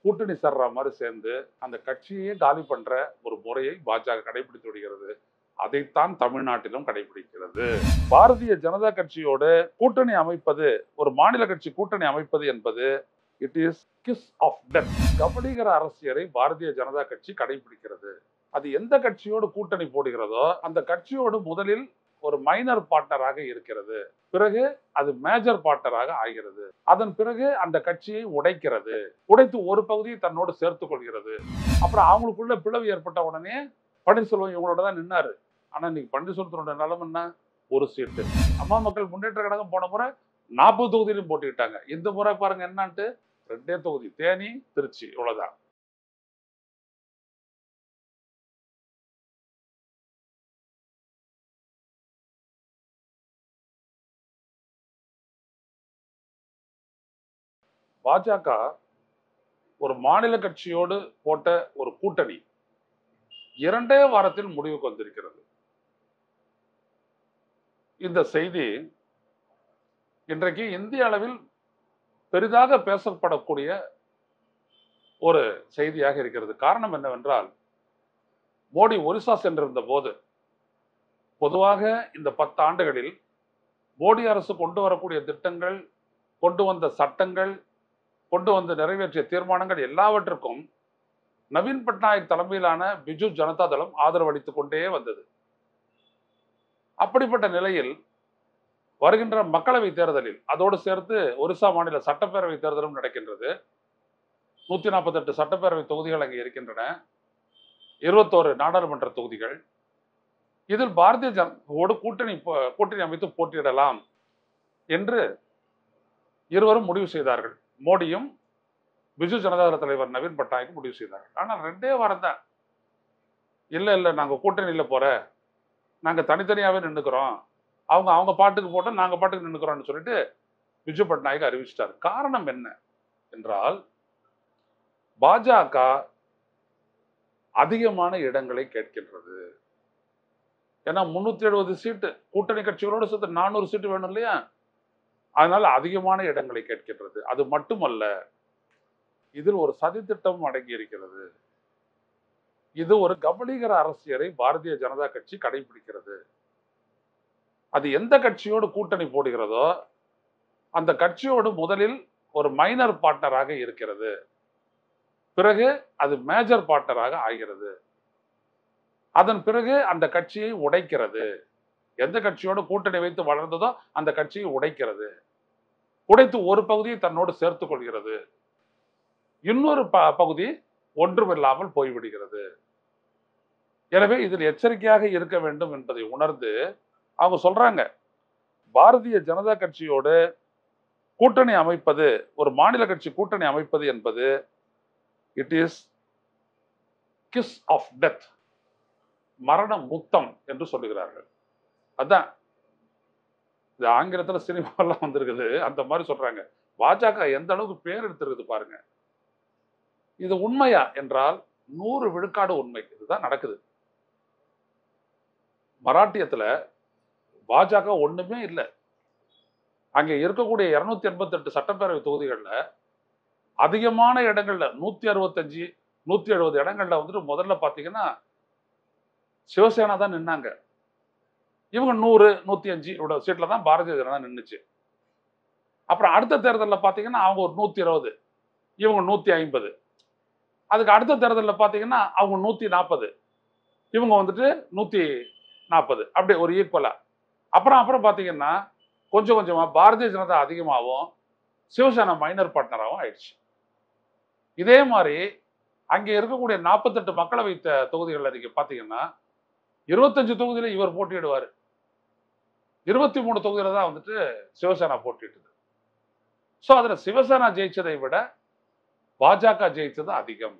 கூட்டணி சேர்ற மாதிரி சேர்ந்து அந்த கட்சியே காலி பண்ற ஒரு முறையை பாஜக கடைபிடித்து வருகிறது அதைத்தான் தமிழ்நாட்டிலும் கடைபிடிக்கிறது பாரதிய ஜனதா கட்சியோடு கூட்டணி அமைப்பது ஒரு மாநில கட்சி கூட்டணி அமைப்பது என்பது it is kiss of death கபலீகர அரசியலை பாரதிய ஜனதா கட்சி கடைபிடிக்கிறது அது எந்த கட்சியோடு கூட்டணி போடுகிறதோ அந்த கட்சியோடு முதலில் ஒரு மைனர் பார்ட்னராக இருக்கிறது பிறகு அது மேஜர் பார்ட்னராக ஆகிறது அதன் பிறகு அந்த கட்சியை உடைக்கிறது உடைத்து ஒரு பகுதியை தன்னோடு சேர்த்துக் கொள்கிறது அப்புறம் அவங்களுக்குள்ள பிளவு ஏற்பட்ட உடனே பன்னீர்செல்வம் இவங்களோட தான் நின்னாரு ஆனா இன்னைக்கு பன்னீர்செல்வத்தோட நிலம் என்ன ஒரு சீட்டு அம்மா மக்கள் முன்னேற்ற கழகம் போன முறை நாற்பது தொகுதியிலும் போட்டிக்கிட்டாங்க இந்த முறை பாருங்க என்னன்ட்டு ரெண்டே தொகுதி தேனி திருச்சி இவ்வளவுதான் பாஜக ஒரு மாநில கட்சியோடு போட்ட ஒரு கூட்டணி இரண்டே வாரத்தில் முடிவுக்கு வந்திருக்கிறது இந்த செய்தி இன்றைக்கு இந்திய அளவில் பெரிதாக பேசப்படக்கூடிய ஒரு செய்தியாக இருக்கிறது காரணம் என்னவென்றால் மோடி ஒரிசா சென்றிருந்த போது பொதுவாக இந்த பத்து ஆண்டுகளில் மோடி அரசு கொண்டு வரக்கூடிய திட்டங்கள் கொண்டு வந்த சட்டங்கள் கொண்டு வந்து நிறைவேற்றிய தீர்மானங்கள் எல்லாவற்றுக்கும் நவீன் பட்நாயக் தலைமையிலான பிஜு ஜனதா தளம் ஆதரவு அளித்துக் கொண்டே வந்தது அப்படிப்பட்ட நிலையில் வருகின்ற மக்களவை தேர்தலில் அதோடு சேர்த்து ஒரிசா மாநில சட்டப்பேரவை தேர்தலும் நடக்கின்றது நூத்தி நாற்பத்தெட்டு சட்டப்பேரவை தொகுதிகள் அங்கே இருக்கின்றன இருபத்தோரு நாடாளுமன்ற தொகுதிகள் இதில் பாரதிய ஜனதாவோடு கூட்டணி போ- கூட்டணி அமைத்து போட்டியிடலாம் என்று இருவரும் முடிவு செய்தார்கள் மோடியும் பிஜு ஜனதாதள தலைவர் நவீன் பட்நாயக் முடிவு செய்தார்கள் ஆனால் ரெண்டே வாரம் தான் இல்லை இல்லை நாங்கள் கூட்டணியில் போற நாங்கள் தனித்தனியாகவே நின்றுக்கிறோம் அவங்க அவங்க பாட்டுக்கு போட்டோம் நாங்கள் பாட்டுக்கு நின்றுக்கிறோம்னு சொல்லிட்டு பிஜு பட்நாயக் அறிவிச்சிட்டார் காரணம் என்ன என்றால் பாஜக அதிகமான இடங்களை கேட்கின்றது ஏன்னா முன்னூத்தி எழுபது சீட்டு கூட்டணி கட்சிகளோடு சேர்த்து நானூறு சீட்டு வேணும் இல்லையா அதனால அதிகமான இடங்களை கேட்கின்றது அது மட்டுமல்ல இதில் ஒரு சதித்திட்டம் அடங்கி இருக்கிறது இது ஒரு கபலீகர அரசியலை பாரதிய ஜனதா கட்சி கடைபிடிக்கிறது அது எந்த கட்சியோடு கூட்டணி போடுகிறதோ அந்த கட்சியோடு முதலில் ஒரு மைனர் பார்ட்னராக இருக்கிறது பிறகு அது மேஜர் பார்ட்னராக ஆகிறது அதன் பிறகு அந்த கட்சியை உடைக்கிறது எந்த கட்சியோடு கூட்டணி வைத்து வளர்ந்ததோ அந்த கட்சியை உடைக்கிறது உடைத்து ஒரு பகுதியை தன்னோடு சேர்த்துக் கொள்கிறது இன்னொரு ப பகுதி ஒன்றுமில்லாமல் போய்விடுகிறது எனவே இதில் எச்சரிக்கையாக இருக்க வேண்டும் என்பதை உணர்ந்து அவங்க சொல்றாங்க பாரதிய ஜனதா கட்சியோடு கூட்டணி அமைப்பது ஒரு மாநில கட்சி கூட்டணி அமைப்பது என்பது it is kiss of death மரண முத்தம் என்று சொல்லுகிறார்கள் அதான் இது ஆங்கிலத்துல சினிமாலாம் வந்திருக்குது அந்த மாதிரி சொல்றாங்க பாஜக எந்த அளவுக்கு பேர் எடுத்திருக்குது பாருங்க இது உண்மையா என்றால் நூறு விழுக்காடு உண்மை இதுதான் நடக்குது மராட்டியத்துல பாஜக ஒண்ணுமே இல்லை அங்கே இருக்கக்கூடிய இருநூத்தி எண்பத்தெட்டு சட்டப்பேரவை தொகுதிகள்ல அதிகமான இடங்கள்ல நூத்தி அறுபத்தஞ்சு நூத்தி எழுபது இடங்கள்ல வந்துட்டு முதல்ல பாத்தீங்கன்னா சிவசேனா தான் நின்னாங்க இவங்க நூறு நூத்தி அஞ்சு இவ்வளவு சீட்ல தான் பாரதிய ஜனதா நின்னுச்சு அப்புறம் அடுத்த தேர்தலில் பார்த்தீங்கன்னா அவங்க ஒரு நூத்தி இருபது இவங்க நூத்தி ஐம்பது அதுக்கு அடுத்த தேர்தலில் பார்த்தீங்கன்னா அவங்க நூத்தி நாற்பது இவங்க வந்துட்டு நூத்தி நாற்பது அப்படி ஒரு ஈக்குவலா அப்புறம் அப்புறம் பார்த்தீங்கன்னா கொஞ்சம் கொஞ்சமா பாரதிய ஜனதா அதிகமாகவும் சிவசேனா மைனர் பார்ட்னராகவும் ஆயிடுச்சு இதே மாதிரி அங்கே இருக்கக்கூடிய நாற்பத்தெட்டு மக்களவை த- தொகுதிகளில் நீங்க பார்த்தீங்கன்னா இருபத்தஞ்சு தொகுதியில இவர் போட்டியிடுவார் இருபத்தி மூணு தொகுதியில தான் வந்துட்டு சிவசேனா போட்டியிட்டது ஸோ அதில் சிவசேனா ஜெயிச்சதை விட பாஜக ஜெயிச்சது அதிகம்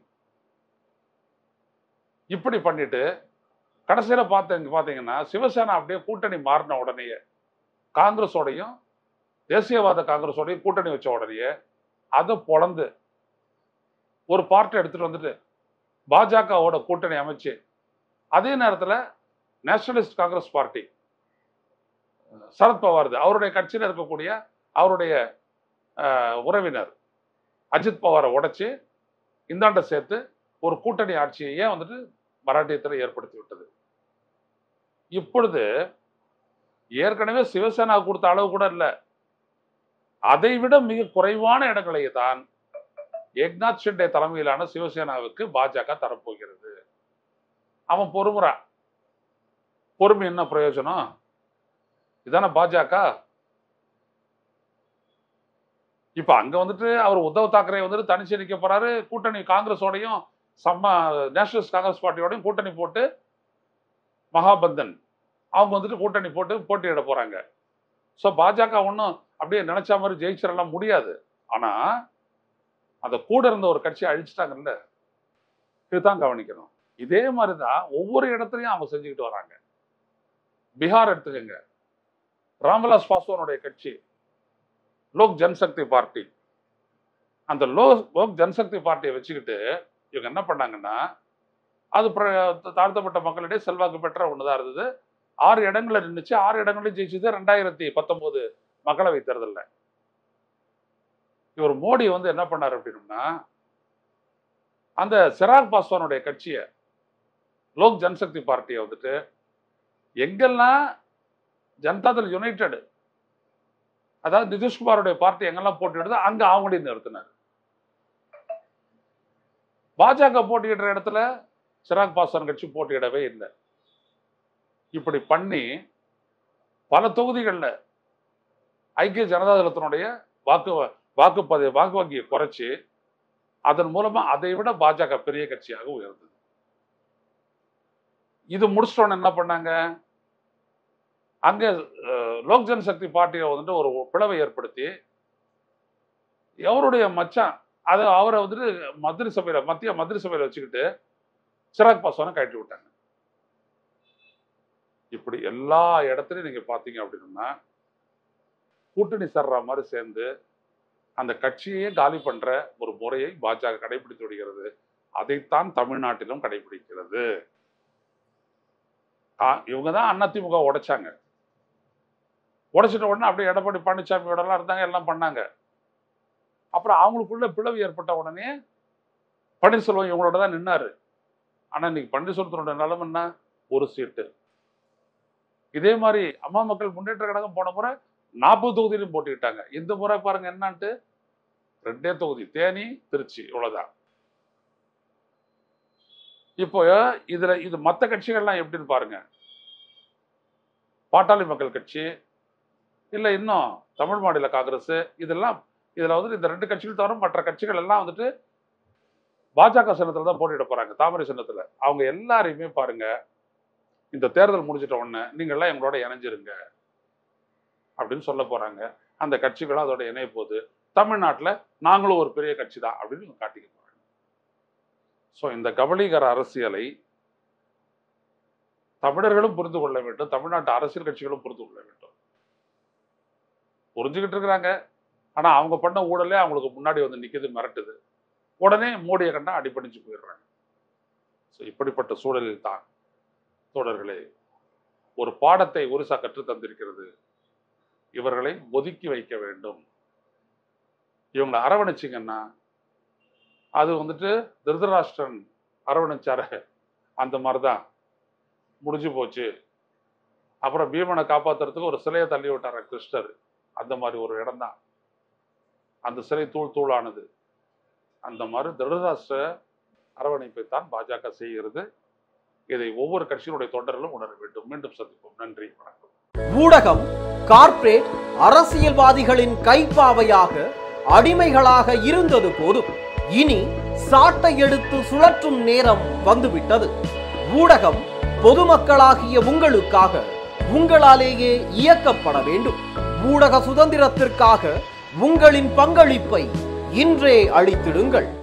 இப்படி பண்ணிட்டு கடைசியில பார்த்தீங்க பார்த்தீங்கன்னா சிவசேனா அப்படியே கூட்டணி மாறின உடனேயே காங்கிரஸோடையும் தேசியவாத காங்கிரஸோடையும் கூட்டணி வச்ச உடனேயே அதை பொளந்து ஒரு பார்ட்டி எடுத்துட்டு வந்துட்டு பாஜகவோட கூட்டணி அமைச்சு அதே நேரத்தில் நேஷனலிஸ்ட் காங்கிரஸ் பார்ட்டி சரத்பவார் அவருடைய கட்சியில் இருக்கக்கூடிய அவருடைய அஹ், உறவினர் அஜித் பவாரை உடைச்சு இந்தாண்ட சேர்த்து ஒரு கூட்டணி ஆட்சியையே வந்துட்டு மராட்டியத்தில் ஏற்படுத்தி விட்டது இப்பொழுது ஏற்கனவே சிவசேனா கொடுத்த அளவு கூட இல்லை அதை விட மிக குறைவான இடங்களை தான் ஏக்நாத் ஷிண்டே தலைமையிலான சிவசேனாவுக்கு பாஜக தரப்போகிறது அவன் பொறுமுறான் பொறுமை என்ன பிரயோஜனம் இதானே பாஜக இப்ப அங்க வந்துட்டு அவர் உத்தவ் தாக்கரே வந்துட்டு தனிச்சு நிக்க போறாரு கூட்டணி காங்கிரஸோடையும் சம்ம நேஷனலிஸ்ட் காங்கிரஸ் பார்ட்டியோடையும் கூட்டணி போட்டு மகாபந்தன் அவங்க வந்துட்டு கூட்டணி போட்டு போட்டியிட போறாங்க ஸோ பாஜக ஒன்றும் அப்படியே நினைச்ச மாதிரி ஜெயிச்சிடலாம் முடியாது ஆனா அந்த கூட இருந்த ஒரு கட்சியை அழிச்சிட்டாங்கல்ல இதுதான் கவனிக்கணும் இதே மாதிரி தான் ஒவ்வொரு இடத்துலையும் அவங்க செஞ்சுக்கிட்டு வராங்க பீகார் எடுத்துக்கங்க ராம்விலாஸ் பாஸ்வானுடைய கட்சி லோக் ஜன்சக்தி பார்ட்டி அந்த லோ லோக் ஜன்சக்தி பார்ட்டியை வச்சுக்கிட்டு இவங்க என்ன பண்ணாங்கன்னா அது பிர- தாழ்த்தப்பட்ட மக்களிடையே செல்வாக்கு பெற்ற ஒண்ணுதான் இருந்தது ஆறு இடங்கள்ல நின்றுச்சு ஆறு இடங்களையும் ஜெயிச்சது ரெண்டாயிரத்தி பத்தொன்பது மக்களவை தேர்தல்ல இவர் மோடி வந்து என்ன பண்ணார் அப்படின்னா அந்த சிராக் பாஸ்வானுடைய கட்சியை லோக் ஜன்சக்தி பார்ட்டியை வந்துட்டு எங்கெல்லாம் ஜனதாதள் யுனைடெட் அதாவது நிதிஷ்குமாருடைய பார்ட்டி எங்கெல்லாம் போட்டியிடுதோ அங்க அவங்களையும் நிறுத்தினார் பாஜக போட்டியிடுற இடத்துல சிராக் பாஸ்வான் கட்சி போட்டியிடவே இல்லை இப்படி பண்ணி பல தொகுதிகளில் ஐக்கிய ஜனதாதளத்தினுடைய வாக்கு வாக்குப்பதி வாக்கு வங்கியை குறைச்சி அதன் மூலமா அதை விட பாஜக பெரிய கட்சியாக உயர்ந்தது இது முடிச்சிட்டோன்னு என்ன பண்ணாங்க அங்க அஹ், லோக் ஜனசக்தி பார்ட்டியை வந்துட்டு ஒரு பிளவை ஏற்படுத்தி எவருடைய மச்சான் அது அவரை வந்துட்டு மந்திரி சபையில மத்திய மந்திரி சபையில வச்சுக்கிட்டு சிராக் பாஸ்வானை கழட்டி விட்டாங்க இப்படி எல்லா இடத்துலையும் நீங்க பாத்தீங்க அப்படின்னா கூட்டணி சர்ற மாதிரி சேர்ந்து அந்த கட்சியே காலி பண்ற ஒரு முறையை பாஜக கடைபிடித்து வருகிறது அதைத்தான் தமிழ்நாட்டிலும் கடைபிடிக்கிறது இவங்க தான் அதிமுக உடைச்சாங்க உடைச்சிட்ட உடனே அப்படியே எடப்பாடி பழனிசாமியோட எல்லாம் இருந்தாங்க எல்லாம் பண்ணாங்க அப்புறம் அவங்களுக்குள்ள பிளவு ஏற்பட்ட உடனே பன்னீர்செல்வம் இவங்களோட தான் நின்னாரு ஆனா இன்னைக்கு பன்னீர்செல்வத்தோட நிலைமை என்ன ஒரு சீட்டு இதே மாதிரி அம்மா மக்கள் முன்னேற்ற கழகம் போன முறை நாற்பது தொகுதியிலும் போட்டிக்கிட்டாங்க இந்த முறை பாருங்க என்னன்ட்டு ரெண்டே தொகுதி தேனி திருச்சி இவ்வளவுதான் இப்போ இதுல இது மற்ற கட்சிகள்லாம் எப்படின்னு பாருங்க பாட்டாளி மக்கள் கட்சி இல்ல இன்னும் தமிழ் மாநில காங்கிரஸ் இதெல்லாம் இதுல வந்துட்டு இந்த ரெண்டு கட்சிகள் தவிர மற்ற கட்சிகள் எல்லாம் வந்துட்டு பாஜக சின்னத்துல தான் போட்டியிட போறாங்க தாமரை சின்னத்துல அவங்க எல்லாரையுமே பாருங்க இந்த தேர்தல் முடிஞ்சிட்ட உடனே நீங்க எல்லாம் எங்களோட இணைஞ்சிருங்க அப்படின்னு சொல்ல போறாங்க அந்த கட்சிகளும் அதோட இணைய போகுது தமிழ்நாட்டுல நாங்களும் ஒரு பெரிய கட்சி தான் அப்படின்னு இவங்க காட்டிக்க போறாங்க ஸோ இந்த கபலீகர அரசியலை தமிழர்களும் புரிந்து கொள்ள வேண்டும் தமிழ்நாட்டு அரசியல் கட்சிகளும் புரிந்து கொள்ள வேண்டும் புரிஞ்சுக்கிட்டு இருக்கிறாங்க ஆனா அவங்க பண்ண ஊழலே அவங்களுக்கு முன்னாடி வந்து நிக்குது மிரட்டுது உடனே மோடியை கண்டா அடிபணிச்சு போயிடுறாங்க ஸோ இப்படிப்பட்ட சூழலில் தான் தோழர்களே ஒரு பாடத்தை ஒரிசா கற்றுத் தந்திருக்கிறது இவர்களை ஒதுக்கி வைக்க வேண்டும் இவங்களை அரவணைச்சிங்கன்னா அது வந்துட்டு திருதராஷ்டிரன் அரவணைச்சார அந்த மாதிரி தான் முடிஞ்சு போச்சு அப்புறம் பீமனை காப்பாத்துறதுக்கு ஒரு சிலையை தள்ளி விட்டார கிருஷ்ணர் அந்த மாதிரி ஒரு இடம்தான் அந்த சிலை தூள் தூளானது அந்த மாதிரி திருதராஷ்டிர அரவணைப்பை தான் பாஜக செய்கிறது இதை ஒவ்வொரு கட்சியினுடைய தொண்டர்களும் உணர வேண்டும் மீண்டும் சந்திப்போம் நன்றி வணக்கம் ஊடகம் கார்ப்பரேட் அரசியல்வாதிகளின் கைப்பாவையாக அடிமைகளாக இருந்தது போதும் இனி சாட்டை எடுத்து சுழற்றும் நேரம் வந்துவிட்டது ஊடகம் பொதுமக்களாகிய உங்களுக்காக உங்களாலேயே இயக்கப்பட வேண்டும் ஊடக சுதந்திரத்திற்காக உங்களின் பங்களிப்பை இன்றே அளித்திடுங்கள்